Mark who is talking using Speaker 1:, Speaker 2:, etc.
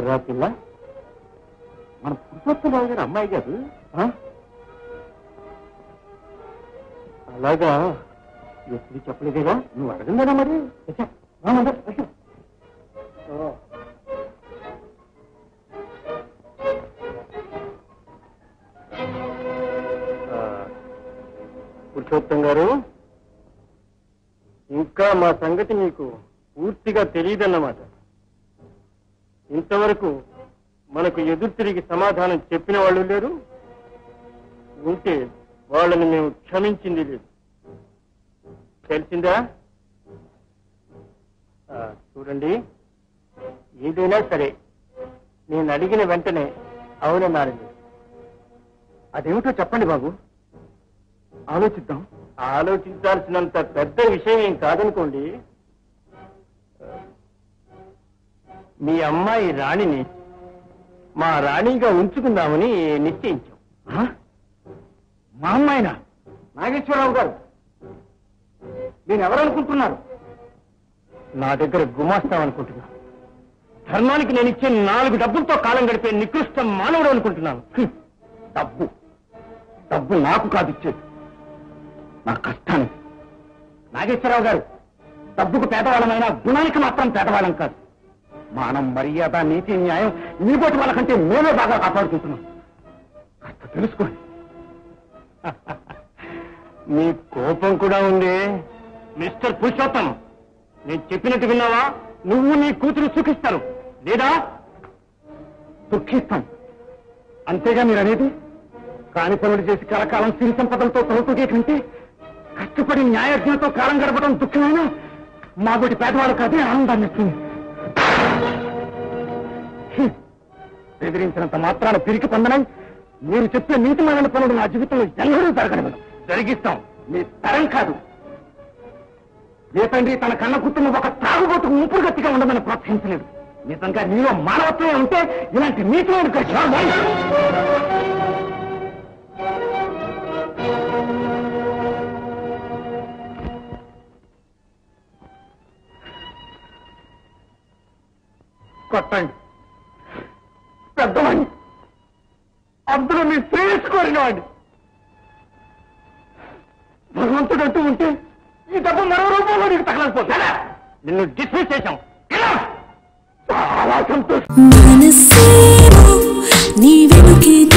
Speaker 1: ఎవరా పిల్ల మన పురుషోత్తమరావు గారు అమ్మాయి కాదు ఆ? అలాగా ఎప్పుడు చెప్పలేదేగా నువ్వు అడగందా మరి వచ్చా, రా ముందు, వచ్చా. ఓ. ఆ, పురుషోత్తం గారు ఇంకా మా సంగతి మీకు పూర్తిగా తెలియదన్నమాట ఇంతవరకు మనకు ఎదురు తిరిగి సమాధానం చెప్పిన వాళ్ళు లేరు ఉంటే వాళ్ళని మేము క్షమించింది లేదు తెలిసిందా ఆ, చూడండి ఏదైనా సరే నేను అడిగిన వెంటనే అవునన్నారు మీరు. అదేమిటో చెప్పండి బాబు ఆలోచిద్దాం ఆలోచించాల్సినంత పెద్ద విషయం ఏం కాదనుకోండి మీ అమ్మాయి రాణిని మా రాణిగా ఉంచుకుందామని నిశ్చయించాం మా అమ్మాయినా నాగేశ్వరరావు గారు నేను ఎవరనుకుంటున్నారు నా దగ్గర గుమాస్తామనుకుంటున్నాను ధర్మానికి నేను ఇచ్చే నాలుగు డబ్బులతో కాలం గడిపే నికృష్ట మానవుడు అనుకుంటున్నాను హ్మ్. డబ్బు డబ్బు నాకు కాదు ఇచ్చేది నా కష్టానికి నాగేశ్వరరావు గారు డబ్బుకు పేదవాళ్ళమైనా గుణానికి మాత్రం పేదవాళ్ళం కాదు మానం మర్యాద నీతి న్యాయం మీకోటి వాళ్ళకంటే మేమే బాగా కాపాడుకుంటున్నాం కాస్త తెలుసుకోండి మీ కోపం కూడా ఉంది మిస్టర్ పురుషోత్తం నేను చెప్పినట్టు విన్నావా నువ్వు నీ కూతురు సుఖిస్తారు లేదా దుఃఖిస్తాం అంతేగా మీరు అనేది కాని పనులు చేసి కలకాలం సిరి సంపదలతో తోపుకే కంటే కష్టపడి న్యాయజ్ఞతో కాలం గడపడం దుఃఖమైనా మాగోటి పేదవాడు కాదే ఆనందాన్ని ఇస్తుంది హ్మ్. బెదిరించినంత మాత్రాన పిరికి పొందనై మీరు చెప్పే నీతిమైన పనులు నా జీవితంలో ఎన్నడూ జరగనివ్వదు జరిగిస్తాం మీ తరం కాదు ఏ తండ్రి తన కన్న కూతురు ఒక తాగుబోతు ఉంపుడు గట్టిగా ఉండమని ప్రోత్సహించలేదు నిజంగా నీలో మానవత్వమే ఉంటే ఇలాంటి నీతిమైన కష్టాలు కొట్టండి పెద్దవాడిని అందులో మీ శ్రేయస్సు కోరినవాడిని భగవంతుడు అంటూ ఉంటే ఈ డబ్బు మరో రూపంలో నీకు తగలకపోతే నిన్ను డిస్మిస్ చేశాం చాలా సంతోషం
Speaker 2: మనసేమో నీ వెనుకే